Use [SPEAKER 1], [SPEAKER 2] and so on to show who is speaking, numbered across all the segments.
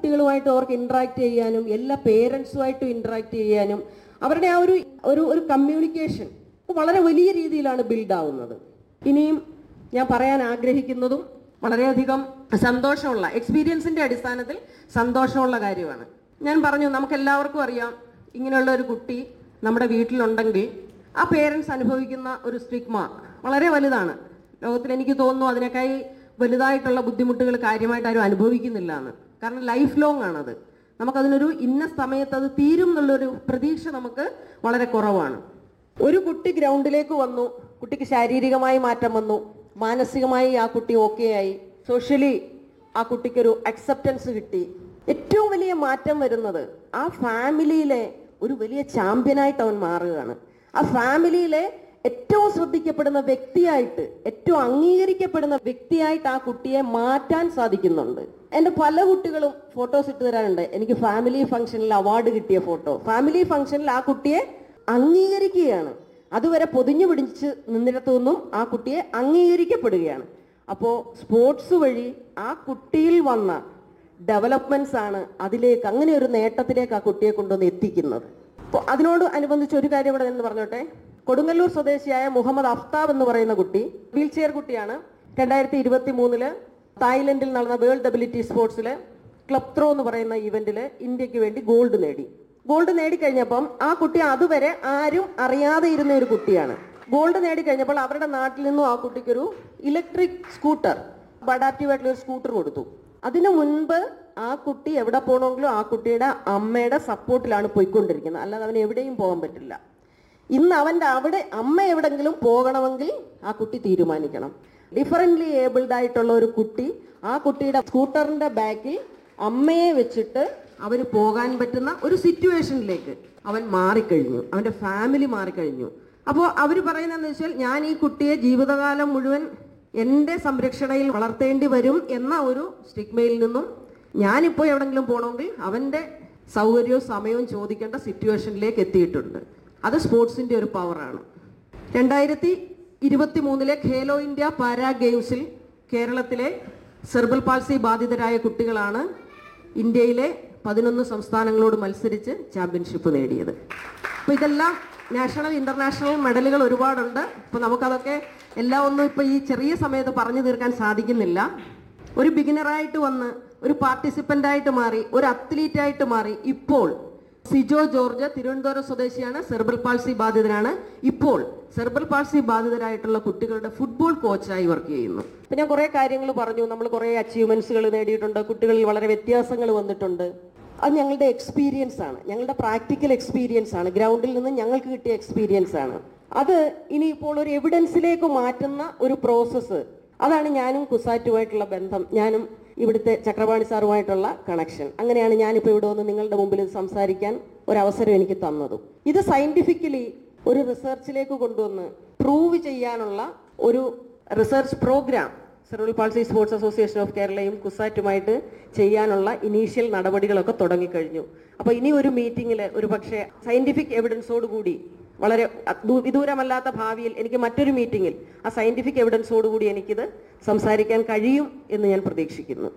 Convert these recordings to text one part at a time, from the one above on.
[SPEAKER 1] കുട്ടികളുമായിട്ട് അവർക്ക് ഇൻട്രാക്ട് ചെയ്യാനും എല്ലാ പേരൻസുമായിട്ടും ഇൻട്രാക്ട് ചെയ്യാനും അവരുടെ ആ ഒരു ഒരു ഒരു കമ്മ്യൂണിക്കേഷൻ വളരെ വലിയ രീതിയിലാണ് ബിൽഡ് ആവുന്നത് ഇനിയും ഞാൻ പറയാൻ ആഗ്രഹിക്കുന്നതും വളരെയധികം സന്തോഷമുള്ള എക്സ്പീരിയൻസിന്റെ അടിസ്ഥാനത്തിൽ സന്തോഷമുള്ള കാര്യമാണ് ഞാൻ പറഞ്ഞു നമുക്ക് എല്ലാവർക്കും അറിയാം ഇങ്ങനെയുള്ള ഒരു കുട്ടി നമ്മുടെ വീട്ടിലുണ്ടെങ്കിൽ ആ പേരൻസ് അനുഭവിക്കുന്ന ഒരു സ്റ്റിഗ്മ വളരെ വലുതാണ് ലോകത്തിൽ എനിക്ക് തോന്നുന്നു അതിനേക്കായി വലുതായിട്ടുള്ള ബുദ്ധിമുട്ടുകൾ കാര്യമായിട്ട് ആരും അനുഭവിക്കുന്നില്ല എന്ന് കാരണം ലൈഫ് ലോങ് ആണത് നമുക്കതിനൊരു ഇന്ന സമയത്ത് അത് തീരും എന്നുള്ളൊരു പ്രതീക്ഷ നമുക്ക് വളരെ കുറവാണ് ഒരു കുട്ടി ഗ്രൗണ്ടിലേക്ക് വന്നു കുട്ടിക്ക് ശാരീരികമായി മാറ്റം വന്നു മാനസികമായി ആ കുട്ടി ഓക്കെ ആയി സോഷ്യലി ആ കുട്ടിക്കൊരു അക്സെപ്റ്റൻസ് കിട്ടി ഏറ്റവും വലിയ മാറ്റം വരുന്നത് ആ ഫാമിലിയിലെ ഒരു വലിയ ചാമ്പ്യനായിട്ട് അവൻ മാറുകയാണ് ആ ഫാമിലിയിലെ ഏറ്റവും ശ്രദ്ധിക്കപ്പെടുന്ന വ്യക്തിയായിട്ട് ഏറ്റവും അംഗീകരിക്കപ്പെടുന്ന വ്യക്തിയായിട്ട് ആ കുട്ടിയെ മാറ്റാൻ സാധിക്കുന്നുണ്ട് എൻ്റെ പല കുട്ടികളും ഫോട്ടോസ് ഇട്ട് തരാനുണ്ട് എനിക്ക് ഫാമിലി ഫംഗ്ഷനിൽ അവാർഡ് കിട്ടിയ ഫോട്ടോ ഫാമിലി ഫംഗ്ഷനിൽ ആ കുട്ടിയെ അംഗീകരിക്കുകയാണ് അതുവരെ പൊതിഞ്ഞു പിടിച്ച് നിന്നിടത്തു നിന്നും ആ കുട്ടിയെ അംഗീകരിക്കപ്പെടുകയാണ് അപ്പോൾ സ്പോർട്സ് വഴി ആ കുട്ടിയിൽ വന്ന ഡെവലപ്മെന്റ്സ് ആണ് അതിലേക്ക് അങ്ങനെ ഒരു നേട്ടത്തിലേക്ക് ആ കുട്ടിയെ കൊണ്ടുവന്ന് എത്തിക്കുന്നത് അപ്പോൾ അതിനോട് അനുബന്ധിച്ച് ഒരു കാര്യം ഇവിടെ എന്ന് പറഞ്ഞോട്ടെ കൊടുങ്ങല്ലൂർ സ്വദേശിയായ മുഹമ്മദ് അഫ്താബ് എന്ന് പറയുന്ന കുട്ടി വീൽ ചെയർ കുട്ടിയാണ് രണ്ടായിരത്തി ഇരുപത്തി മൂന്നില് തായ്ലൻഡിൽ നടന്ന വേൾഡ് എബിലിറ്റി സ്പോർട്സിൽ ക്ലബ് ത്രോ എന്ന് പറയുന്ന ഇവന്റിൽ ഇന്ത്യക്ക് വേണ്ടി ഗോൾഡ് നേടി ഗോൾഡ് നേടിക്കഴിഞ്ഞപ്പം ആ കുട്ടി അതുവരെ ആരും അറിയാതെ ഇരുന്ന ഒരു കുട്ടിയാണ് ഗോൾഡ് നേടിക്കഴിഞ്ഞപ്പോൾ അവരുടെ നാട്ടിൽ നിന്നും ആ കുട്ടിക്കൊരു ഇലക്ട്രിക് സ്കൂട്ടർ അഡാപ്റ്റീവ് ആയിട്ടുള്ള ഒരു സ്കൂട്ടർ കൊടുത്തു അതിനു മുൻപ് ആ കുട്ടി എവിടെ പോകണമെങ്കിലും ആ കുട്ടിയുടെ അമ്മയുടെ സപ്പോർട്ടിലാണ് പോയിക്കൊണ്ടിരിക്കുന്നത് അല്ലാതെ അവന് എവിടെയും പോകാൻ പറ്റില്ല ഇന്ന് അവൻ്റെ അവിടെ അമ്മ എവിടെങ്കിലും പോകണമെങ്കിൽ ആ കുട്ടി തീരുമാനിക്കണം ഡിഫറൻ്റ്ലി ഏബിൾഡ് ആയിട്ടുള്ള ഒരു കുട്ടി ആ കുട്ടിയുടെ സ്കൂട്ടറിന്റെ ബാക്കിൽ അമ്മയെ വെച്ചിട്ട് അവന് പോകാൻ പറ്റുന്ന ഒരു സിറ്റുവേഷനിലേക്ക് അവൻ മാറിക്കഴിഞ്ഞു അവൻ്റെ ഫാമിലി മാറിക്കഴിഞ്ഞു അപ്പോൾ അവർ പറയുന്നതെന്ന് വെച്ചാൽ ഞാൻ ഈ കുട്ടിയെ ജീവിതകാലം മുഴുവൻ എൻ്റെ സംരക്ഷണയിൽ വളർത്തേണ്ടി വരും എന്ന ഒരു സ്റ്റിഗ്മയിൽ നിന്നും ഞാനിപ്പോൾ എവിടെങ്കിലും പോകണമെങ്കിൽ അവൻ്റെ സൗകര്യവും സമയവും ചോദിക്കേണ്ട സിറ്റുവേഷനിലേക്ക് എത്തിയിട്ടുണ്ട് അത് സ്പോർട്സിൻ്റെ ഒരു പവറാണ് രണ്ടായിരത്തി ഇരുപത്തി മൂന്നിലെ ഖേലോ ഇന്ത്യ പാരാ ഗെയിംസിൽ കേരളത്തിലെ സെർബൽ പാൾസി ബാധിതരായ കുട്ടികളാണ് ഇന്ത്യയിലെ പതിനൊന്ന് സംസ്ഥാനങ്ങളോട് മത്സരിച്ച് ചാമ്പ്യൻഷിപ്പ് നേടിയത് അപ്പോൾ ഇതെല്ലാം നാഷണൽ ഇന്റർനാഷണൽ മെഡലുകൾ ഒരുപാടുണ്ട് അപ്പോൾ നമുക്കതൊക്കെ എല്ലാം ഒന്നും ഇപ്പോൾ ഈ ചെറിയ സമയത്ത് പറഞ്ഞു തീർക്കാൻ സാധിക്കുന്നില്ല ഒരു ബിഗിനറായിട്ട് വന്ന് ഒരു പാർട്ടിസിപ്പൻ്റ് ആയിട്ട് മാറി ഒരു അത്ലീറ്റ് ആയിട്ട് മാറി ഇപ്പോൾ സിജോ ജോർജ് തിരുവനന്തപുരം സ്വദേശിയാണ് സെർബൽ പാൾസി ബാധിതരാണ് ഇപ്പോൾ സെർബൽ പാൾസി ബാധിതരായിട്ടുള്ള കുട്ടികളുടെ ഫുട്ബോൾ കോച്ചായി വർക്ക് ചെയ്യുന്നു ഇപ്പം ഞാൻ കുറേ കാര്യങ്ങൾ പറഞ്ഞു നമ്മൾ കുറേ അച്ചീവ്മെന്റ്സുകൾ നേടിയിട്ടുണ്ട് കുട്ടികളിൽ വളരെ വ്യത്യാസങ്ങൾ വന്നിട്ടുണ്ട് അത് ഞങ്ങളുടെ എക്സ്പീരിയൻസ് ആണ് ഞങ്ങളുടെ പ്രാക്ടിക്കൽ എക്സ്പീരിയൻസ് ആണ് ഗ്രൗണ്ടിൽ നിന്ന് ഞങ്ങൾക്ക് കിട്ടിയ എക്സ്പീരിയൻസ് ആണ് അത് ഇനിയിപ്പോൾ ഒരു എവിഡൻസിലേക്ക് മാറ്റുന്ന ഒരു പ്രോസസ്സ് അതാണ് ഞാനും കുസാറ്റുമായിട്ടുള്ള ബന്ധം ഞാനും ഇവിടുത്തെ ചക്രപാണി സാറുമായിട്ടുള്ള കണക്ഷൻ അങ്ങനെയാണ് ഞാനിപ്പോൾ ഇവിടെ വന്ന് നിങ്ങളുടെ മുമ്പിൽ സംസാരിക്കാൻ ഒരവസരം എനിക്ക് തന്നതും ഇത് സയന്റിഫിക്കലി ഒരു റിസർച്ചിലേക്ക് കൊണ്ടുവന്ന് പ്രൂവ് ചെയ്യാനുള്ള ഒരു research program cerebral palsy sports association of കേരളയും കുസാറ്റുമായിട്ട് ചെയ്യാനുള്ള ഇനീഷ്യൽ നടപടികളൊക്കെ തുടങ്ങിക്കഴിഞ്ഞു അപ്പോൾ ഇനി ഒരു മീറ്റിംഗിൽ ഒരു പക്ഷേ സയന്റിഫിക് എവിഡൻസോട് കൂടി വളരെ ദൂ- വിദൂരമല്ലാത്ത ഭാവിയിൽ എനിക്ക് മറ്റൊരു മീറ്റിംഗിൽ ആ സയന്റിഫിക് എവിഡൻസോട് കൂടി എനിക്കിത് സംസാരിക്കാൻ കഴിയും എന്ന് ഞാൻ പ്രതീക്ഷിക്കുന്നു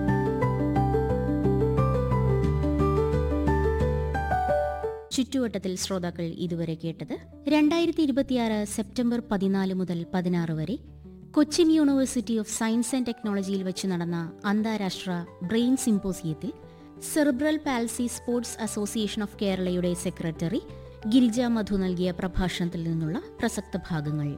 [SPEAKER 2] ചുറ്റുവട്ടത്തിൽ ശ്രോതാക്കൾ ഇതുവരെ കേട്ടത് രണ്ടായിരത്തി ഇരുപത്തിയാറ് സെപ്റ്റംബർ പതിനാല് മുതൽ പതിനാറ് വരെ Cochin University of Science and ടെക്നോളജിയിൽ വെച്ച് നടന്ന അന്താരാഷ്ട്ര ബ്രെയിൻ സിംപോസിയത്തിൽ cerebral palsy sports association of കേരളയുടെ സെക്രട്ടറി ഗിരിജ മധു നൽകിയ പ്രഭാഷണത്തിൽ നിന്നുള്ള പ്രസക്ത ഭാഗങ്ങൾ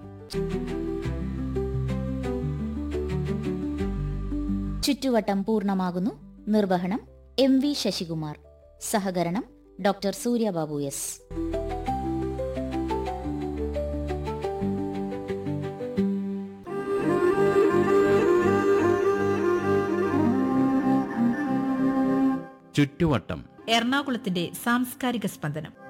[SPEAKER 2] ചുറ്റുവട്ടം പൂർണ്ണമാകുന്നു നിർവഹണം എം വി ശശികുമാർ സഹകരണം ഡോക്ടർ സൂര്യബാബു എസ്
[SPEAKER 3] ചുറ്റുവട്ടം
[SPEAKER 4] എറണാകുളത്തിന്റെ സാംസ്കാരിക സ്പന്ദനം